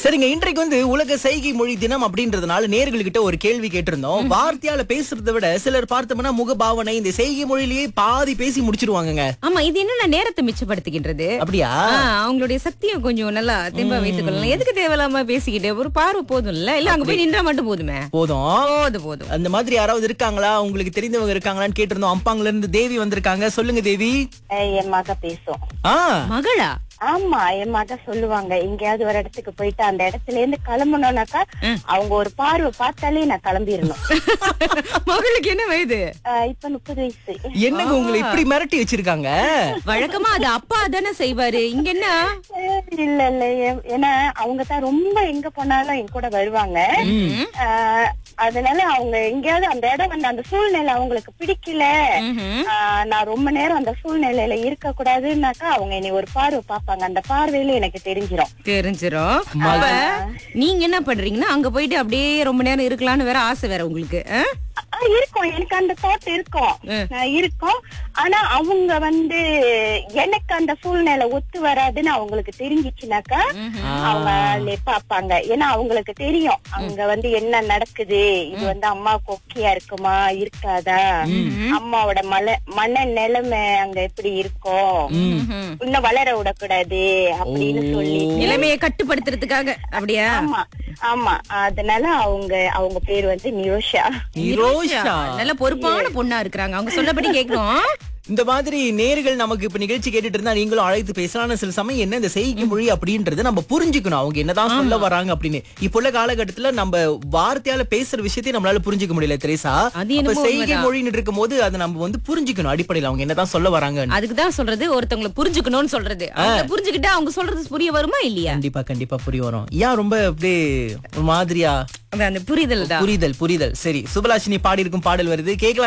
சரிங்க இன்றைக்கு வந்து உலக சைகை மொழி தினம் அப்படின்றதுனால நேர்கள்கிட்ட ஒரு கேள்வி கேட்டிருந்தோம் வார்த்தையால பேசுறதை விட சிலர் பார்த்தோம்னா முகபாவனை இந்த செய்கை மொழியிலேயே பாதி பேசி முடிச்சிருவாங்கங்க ஆமா இது என்ன நேரத்தை மிச்சப்படுத்துகின்றது அப்படியா ஆ, அவங்களுடைய சக்தியை கொஞ்சம் நல்லா தெம்பா வைத்துக் கொள்ளலாம் எதுக்கு தேவையில்லாம பேசிக்கிட்டு ஒரு பார்வை போதும்ல இல்ல அங்க போய் நின்றா மட்டும் போதுமே போதும் போதும் போதும் அந்த மாதிரி யாராவது இருக்காங்களா உங்களுக்கு தெரிந்தவங்க இருக்காங்களான்னு கேட்டிருந்தோம் அம்பாங்கல இருந்து தேவி வந்திருக்காங்க சொல்லுங்க தேவி அஹ் என் மக பேசும் ஆ மகளா ஆமா என் மக சொல்லுவாங்க எங்கேயாவது ஒரு இடத்துக்கு போயிட்டு அந்த இடத்துல இருந்து கிளம்பணும்னாக்கா அவங்க ஒரு பார்வை பார்த்தாலே நான் கிளம்பிடணும் மகளுக்கு என்ன வயது அஹ் இப்ப முப்பது வயசு என்னங்க உங்களை இப்படி மிரட்டி வச்சிருக்காங்க வழக்கமா அது அப்பா தானே செய்வாரு இங்க என்ன அஹ் இல்ல இல்ல ஏ- ஏன்னா அவங்க தான் ரொம்ப எங்க போனாலும் என் கூட வருவாங்க அஹ் அதனால அவங்க எங்கேயாவது அந்த இடம் வந்து அந்த சூழ்நிலை அவங்களுக்கு பிடிக்கல ம்ஹும். ஆஹ் நான் ரொம்ப நேரம் அந்த சூழ்நிலையில இருக்க கூடாதுன்னாக்கா அவங்க என்னை ஒரு பார்வை பார்ப்பாங்க அந்த பார்வையில எனக்கு தெரிஞ்சிரும் தெரிஞ்சிரும் அப்ப நீங்க என்ன பண்றீங்கன்னா அங்க போயிட்டு அப்படியே ரொம்ப நேரம் இருக்கலாம்னு வேற ஆசை வேற உங்களுக்கு ஆ? ஆ, இருக்கும் எனக்கு அந்த தாட் இருக்கும் ஆஹ் இருக்கும் ஆனா அவங்க வந்து எனக்கு அந்த சூழ்நிலை ஒத்து வராதுன்னு அவங்களுக்கு தெரிஞ்சிச்சுனாக்கா அவங்க அதுல பாப்பாங்க ஏன்னா அவங்களுக்கு தெரியும் அங்க வந்து என்ன நடக்குது இது வந்து அம்மா கொக்கியா இருக்குமா இருக்காதா அம்மாவோட மல மன நிலைமை அங்க எப்படி இருக்கும் ம்ஹும். இன்னும் வளர விடக்கூடாது அப்படின்னு சொல்லி நிலைமையை கட்டுப்படுத்துறதுக்காக அப்படியா ஆமா ஆமா அதனால அவங்க அவங்க பேர் வந்து நிரோஷா நிரோஷா நல்ல பொறுப்பான பொண்ணா இருக்கிறாங்க அவங்க சொன்னபடி கேக்குறோம் இந்த மாதிரி நேர்கள் நமக்கு இப்ப நிகழ்ச்சி கேட்டுட்டு இருந்தா நீங்களும் அழைத்து பேசலாம் சில சமயம் என்ன இந்த செய்கை மொழி அப்படின்றது நம்ம புரிஞ்சுக்கணும் அவங்க என்னதான் சொல்ல வராங்க அப்படின்னு இப்போ உள்ள காலகட்டத்துல நம்ம வார்த்தையால பேசுற விஷயத்தையும் நம்மளால புரிஞ்சுக்க முடியல தெரேசா அது அப்ப என்னமோ செய்கை உண்மைதான். மொழின்னு இருக்கும் போது அதை நம்ம வந்து புரிஞ்சுக்கணும் அடிப்படையில் அவங்க என்னதான் சொல்ல வராங்க அதுக்குதான் சொல்றது ஒருத்தவங்களை புரிஞ்சுக்கணும்னு சொல்றது அவங்க புரிஞ்சுக்கிட்டா அவங்க சொல்றது புரிய வருமா இல்லையா கண்டிப்பா கண்டிப்பா புரிய வரும் ஏன் ரொம்ப அப்படியே ஒரு மாதிரியா அது அந்த புரிதல் தான் புரிதல் புரிதல் சரி சுபலாஷினி பாடி இருக்கும் பாடல் வருது கேட்கலாம்